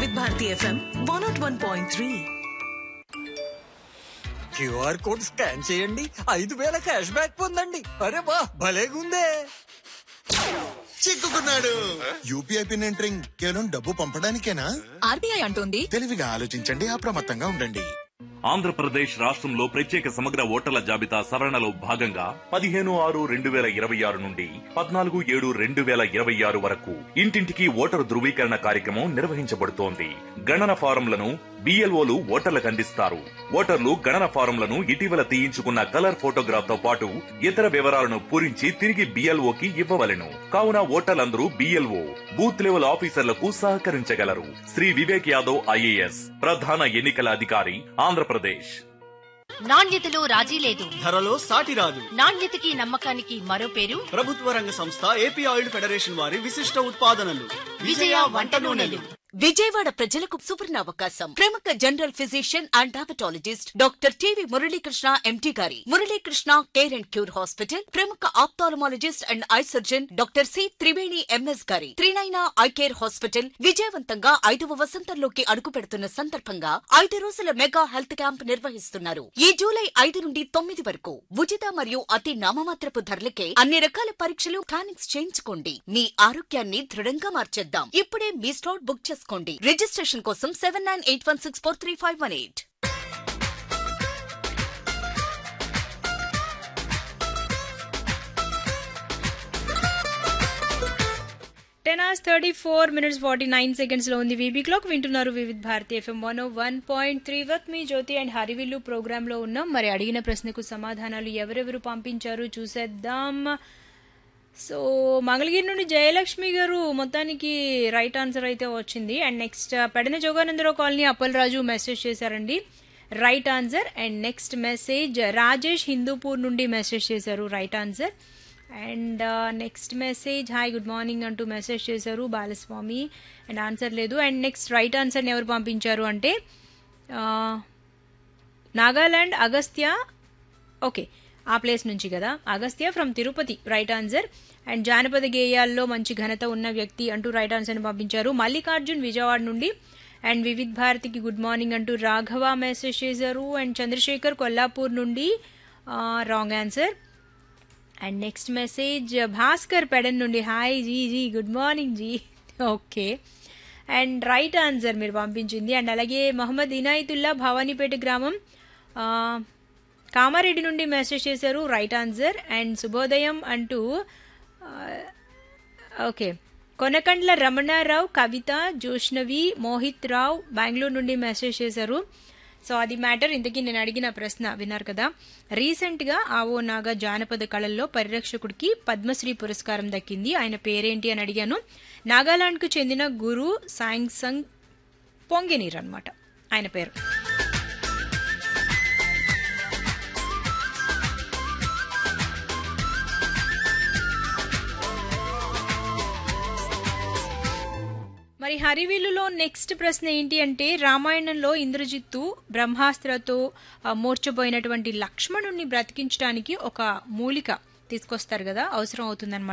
వివిధ Bharati FM one nought one point three QR code scan చేయండి ఐదు వేల క్యాష్ బ్యాక్ పొందండి అరే వా భలేగుందే చిక్కుకున్నాడు యూపీఐ పిన్ ఎంటరింగ్ కేవలం డబ్బు పంపడానికేనా ఆర్బీఐ అంటోంది తెలివిగా ఆలోచించండి అప్రమత్తంగా ఉండండి ఆంధ్రప్రదేశ్ రాష్ట్రంలో ప్రత్యేక సమగ్ర ఓటర్ల జాబితా సవరణలో భాగంగా పదిహేను ఆరు రెండు వేల ఇరవై ఆరు నుండి పద్నాలుగు ఏడు రెండు వేల ఇరవై ఆరు వరకు ఇంటింటికి ఓటరు ధృవీకరణ కార్యక్రమం నిర్వహించబడుతోంది గణన ఫారంలను బిఎల్ఓలు ఓటర్లకు అందిస్తారు ఓటర్లు గణన ఫారంలను ఇటీవల తీయించుకున్న కలర్ ఫోటోగ్రాఫ్ తో పాటు ఇతర వివరాలను పూరించి తిరిగి బిఎల్ఓకి ఇవ్వవలెను కావున ఓటర్లందరూ బిఎల్ఓ బూత్ లెవెల్ ఆఫీసర్లకు సహకరించగలరు శ్రీ వివేక్ యాదవ్ ఐఏఎస్ ప్రధాన ఎన్నికల అధికారి ఆంధ్రప్రదేశ్ నాణ్యతలో రాజీ లేదు ధరలో సాటి రాదు నాణ్యతకి నమ్మకానికి మరో పేరు ప్రభుత్వ రంగ సంస్థ ఏపీ ఆయిల్ ఫెడరేషన్ వారి విశిష్ట ఉత్పాదనలు విజయ వంట నూనెలు విజయవాడ ప్రజలకు సువర్ణ అవకాశం ప్రముఖ general physician and diabetologist doctor TV Muralikrishna MD గారి Muralikrishna care and cure hospital ప్రముఖ ophthalmologist and eye surgeon doctor C Triveni MS గారి త్రినైనా ఐ కేర్ హాస్పిటల్ విజయవంతంగా ఐదవ వసంతంలోకి అడుగు పెడుతున్న సందర్భంగా ఐదు రోజుల మెగా హెల్త్ క్యాంప్ నిర్వహిస్తున్నారు ఈ జూలై ఐదు నుండి తొమ్మిది వరకు ఉచిత మరియు అతి నామమాత్రపు ధరలకే అన్ని రకాల పరీక్షలు స్కానింగ్స్ చేయించుకోండి మీ ఆరోగ్యాన్ని దృఢంగా మార్చేద్దాం ఇప్పుడే మీ స్లాట్ బుక్ చేసుకోండి రిజిస్ట్రేషన్ కోసం seven nine eight one six four three five one eight ten hours thirty four minutes forty nine seconds లో ఉంది వీబీ క్లాక్ వింటున్నారు Vividh Bharati FM one one point three with me Jyothi and Harivillu programme లో ఉన్నాం మరి అడిగిన ప్రశ్నకు సమాధానాలు ఎవరెవరు పంపించారు చూసేద్దాం సో మంగళగిరి నుండి జయలక్ష్మి గారు మొత్తానికి రైట్ ఆన్సర్ అయితే వచ్చింది and next Pedana Joganandarao colony Appalaraju message చేశారండి right answer and next message Rajesh Hindupur నుండి మెసేజ్ చేశారు right answer and next message hi good morning అంటూ మెసేజ్ చేశారు బాలస్వామి అండ్ ఆన్సర్ లేదు అండ్ నెక్స్ట్ రైట్ ఆన్సర్ని ఎవరు పంపించారు అంటే ఆ, నాగాలాండ్ అగస్త్య ఓకే ఆ ప్లేస్ నుంచి కదా Agastya from Tirupati right answer and జానపద గేయాల్లో మంచి ఘనత ఉన్న వ్యక్తి అంటూ రైట్ ఆన్సర్ని పంపించారు మల్లికార్జున్ విజయవాడ నుండి అండ్ వివిధ్ భారతికి గుడ్ మార్నింగ్ అంటూ రాఘవ మెసేజ్ చేశారు అండ్ చంద్రశేఖర్ కొల్లాపూర్ నుండి wrong answer and next message Bhaskar Pedana నుండి hi ji ji good morning ji okay and right answer మీరు పంపించింది అండ్ అలాగే మహమ్మద్ ఇనాయతుల్లా భవానీపేట గ్రామం ఆ, కామారెడ్డి నుండి మెసేజ్ చేశారు రైట్ ఆన్సర్ అండ్ శుభోదయం అంటూ ఆ, ఓకే కొనకండ్ల రమణారావు కవిత జోష్నవి మోహిత్ రావు బెంగళూరు నుండి మెసేజ్ చేశారు సో అది మ్యాటర్ ఇంతకీ నేను అడిగిన ప్రశ్న విన్నారు కదా రీసెంట్గా ఆవో నాగా జానపద కళల్లో పరిరక్షకుడికి పద్మశ్రీ పురస్కారం దక్కింది ఆయన పేరేంటి అని అడిగాను నాగాలాండ్కు చెందిన గురు సాంగ్సంగ్ పొంగెనీర్ అన్నమాట ఆయన పేరు మరి హరివిల్లులో నెక్స్ట్ ప్రశ్న ఏంటి అంటే రామాయణంలో ఇంద్రజిత్తు బ్రహ్మాస్త్రతో ఆ, మూర్చబోయినటువంటి లక్ష్మణుణ్ణి బ్రతికించడానికి ఒక మూలిక తీసుకొస్తారు కదా అవసరం అవుతుందన్నమాట